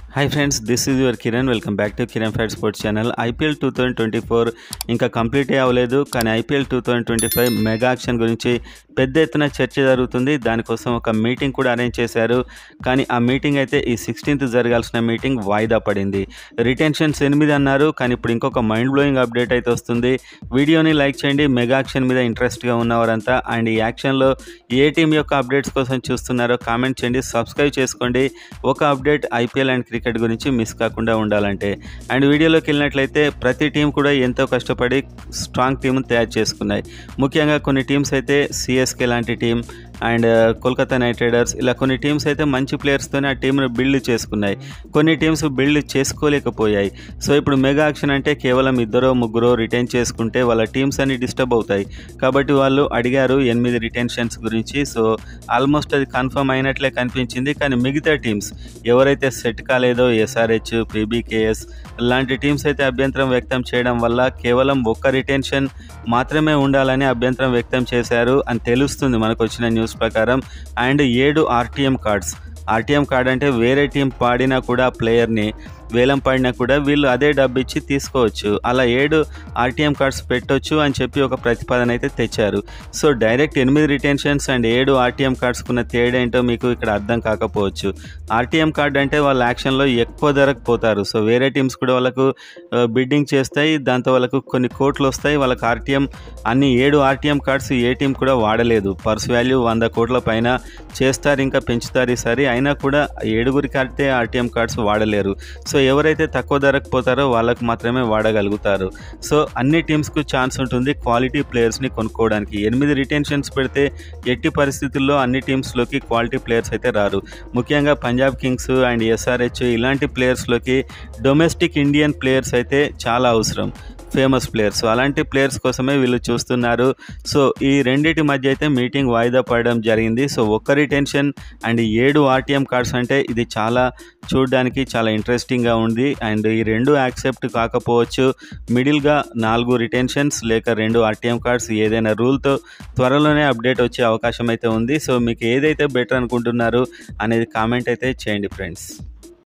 hi friends this is your Kiran welcome back to Kiran fat sports channel IPL two thousand twenty four ఇంకా complete అవ్వలేదు కానీ IPL two thousand twenty five mega auction గురించి పెద్ద ఎత్తున చర్చ జరుగుతుంది దానికోసం ఒక మీటింగ్ కూడా అరేంజ్ చేశారు కానీ ఆ మీటింగ్ అయితే ఈ సిక్స్టీన్త్ జరగాల్సిన మీటింగ్ వాయిదా పడింది రిటెన్షన్స్ ఎనిమిది అన్నారు కానీ ఇప్పుడు ఇంకొక మైండ్ బ్లోయింగ్ అప్డేట్ అయితే వస్తుంది వీడియోని లైక్ చేయండి మెగా యాక్షన్ మీద ఇంట్రెస్ట్గా ఉన్నవారంతా అండ్ ఈ యాక్షన్లో ఏ టీం యొక్క అప్డేట్స్ కోసం చూస్తున్నారో కామెంట్ చేయండి సబ్స్క్రైబ్ చేసుకోండి ఒక అప్డేట్ ఐపీఎల్ అండ్ క్రికెట్ గురించి మిస్ కాకుండా ఉండాలంటే అండ్ వీడియోలోకి వెళ్ళినట్లయితే ప్రతి టీం కూడా ఎంతో కష్టపడి స్ట్రాంగ్ టీం తయారు చేసుకున్నాయి ముఖ్యంగా కొన్ని టీమ్స్ అయితే సిఎస్కే లాంటి team and Kolkata knight riders ఇలా కొన్ని టీమ్స్ అయితే మంచి ప్లేయర్స్తోనే ఆ టీంను బిల్డ్ చేసుకున్నాయి కొన్ని టీమ్స్ బిల్డ్ చేసుకోలేకపోయాయి సో ఇప్పుడు మెగా యాక్షన్ అంటే కేవలం ఇద్దరో ముగ్గురో రిటైన్ చేసుకుంటే వాళ్ళ టీమ్స్ అన్ని డిస్టర్బ్ అవుతాయి కాబట్టి వాళ్ళు అడిగారు ఎనిమిది రిటెన్షన్స్ గురించి సో ఆల్మోస్ట్ అది కన్ఫర్మ్ అయినట్లే కనిపించింది కానీ మిగతా టీమ్స్ ఎవరైతే సెట్ కాలేదో ఎస్ఆర్హెచ్ పీబీకేఎస్ లాంటి టీమ్స్ అయితే అభ్యంతరం వ్యక్తం చేయడం వల్ల కేవలం ఒక్క రిటెన్షన్ మాత్రమే ఉండాలని అభ్యంతరం వ్యక్తం చేశారు అని తెలుస్తుంది మనకు వచ్చిన న్యూస్ ప్రకారం అండ్ ఏడు ఆర్టీఎం కార్డ్స్ ఆర్టీఎం కార్డ్ అంటే వేరే టీం పాడినా కూడా ప్లేయర్ని వేలం పాడినా కూడా వీళ్ళు అదే డబ్బు ఇచ్చి తీసుకోవచ్చు అలా ఏడు ఆర్టీఎం కార్డ్స్ పెట్టొచ్చు అని చెప్పి ఒక ప్రతిపాదన అయితే తెచ్చారు సో డైరెక్ట్ ఎనిమిది రిటెన్షన్స్ అండ్ ఏడు ఆర్టీఎం కార్డ్స్కున్న తేడా ఏంటో మీకు ఇక్కడ అర్థం కాకపోవచ్చు ఆర్టీఎం కార్డ్ అంటే వాళ్ళ యాక్షన్లో ఎక్కువ ధరకు పోతారు సో వేరే టీమ్స్ కూడా వాళ్ళకు బిడ్డింగ్ చేస్తాయి దాంతో వాళ్ళకు కొన్ని కోట్లు వస్తాయి వాళ్ళకి ఆర్టీఎం అన్ని ఏడు ఆర్టీఎం కార్డ్స్ ఏ టీం కూడా వాడలేదు పర్స్ వాల్యూ వంద కోట్ల పైన చేస్తారు ఇంకా పెంచుతారు ఈసారి అయినా కూడా ఏడుగురికి ఆడితే ఆర్టీఎం కార్డ్స్ వాడలేరు సో ఎవరైతే తక్కువ ధరకు పోతారో వాళ్ళకు మాత్రమే వాడగలుగుతారు సో అన్ని టీమ్స్కు ఛాన్స్ ఉంటుంది క్వాలిటీ ప్లేయర్స్ని కొనుక్కోవడానికి ఎనిమిది రిటెన్షన్స్ పెడితే ఎట్టి పరిస్థితుల్లో అన్ని టీమ్స్లోకి క్వాలిటీ ప్లేయర్స్ అయితే రారు ముఖ్యంగా పంజాబ్ కింగ్స్ అండ్ ఎస్ఆర్హెచ్ ఇలాంటి ప్లేయర్స్లోకి డొమెస్టిక్ ఇండియన్ ప్లేయర్స్ అయితే చాలా అవసరం ఫేమస్ ప్లేయర్స్ అలాంటి ప్లేయర్స్ కోసమే వీళ్ళు చూస్తున్నారు సో ఈ రెండింటి మధ్య అయితే మీటింగ్ వాయిదా పడడం జరిగింది సో ఒక్క రిటెన్షన్ అండ్ ఏడు ఆర్టీఎం కార్డ్స్ అంటే ఇది చాలా చూడడానికి చాలా ఇంట్రెస్టింగ్గా ఉంది అండ్ ఈ రెండు యాక్సెప్ట్ కాకపోవచ్చు మిడిల్గా నాలుగు రిటెన్షన్స్ లేక రెండు ఆర్టీఎం కార్డ్స్ ఏదైనా రూల్తో త్వరలోనే అప్డేట్ వచ్చే అవకాశం అయితే ఉంది సో మీకు ఏదైతే బెటర్ అనుకుంటున్నారు అనేది కామెంట్ అయితే చేయండి ఫ్రెండ్స్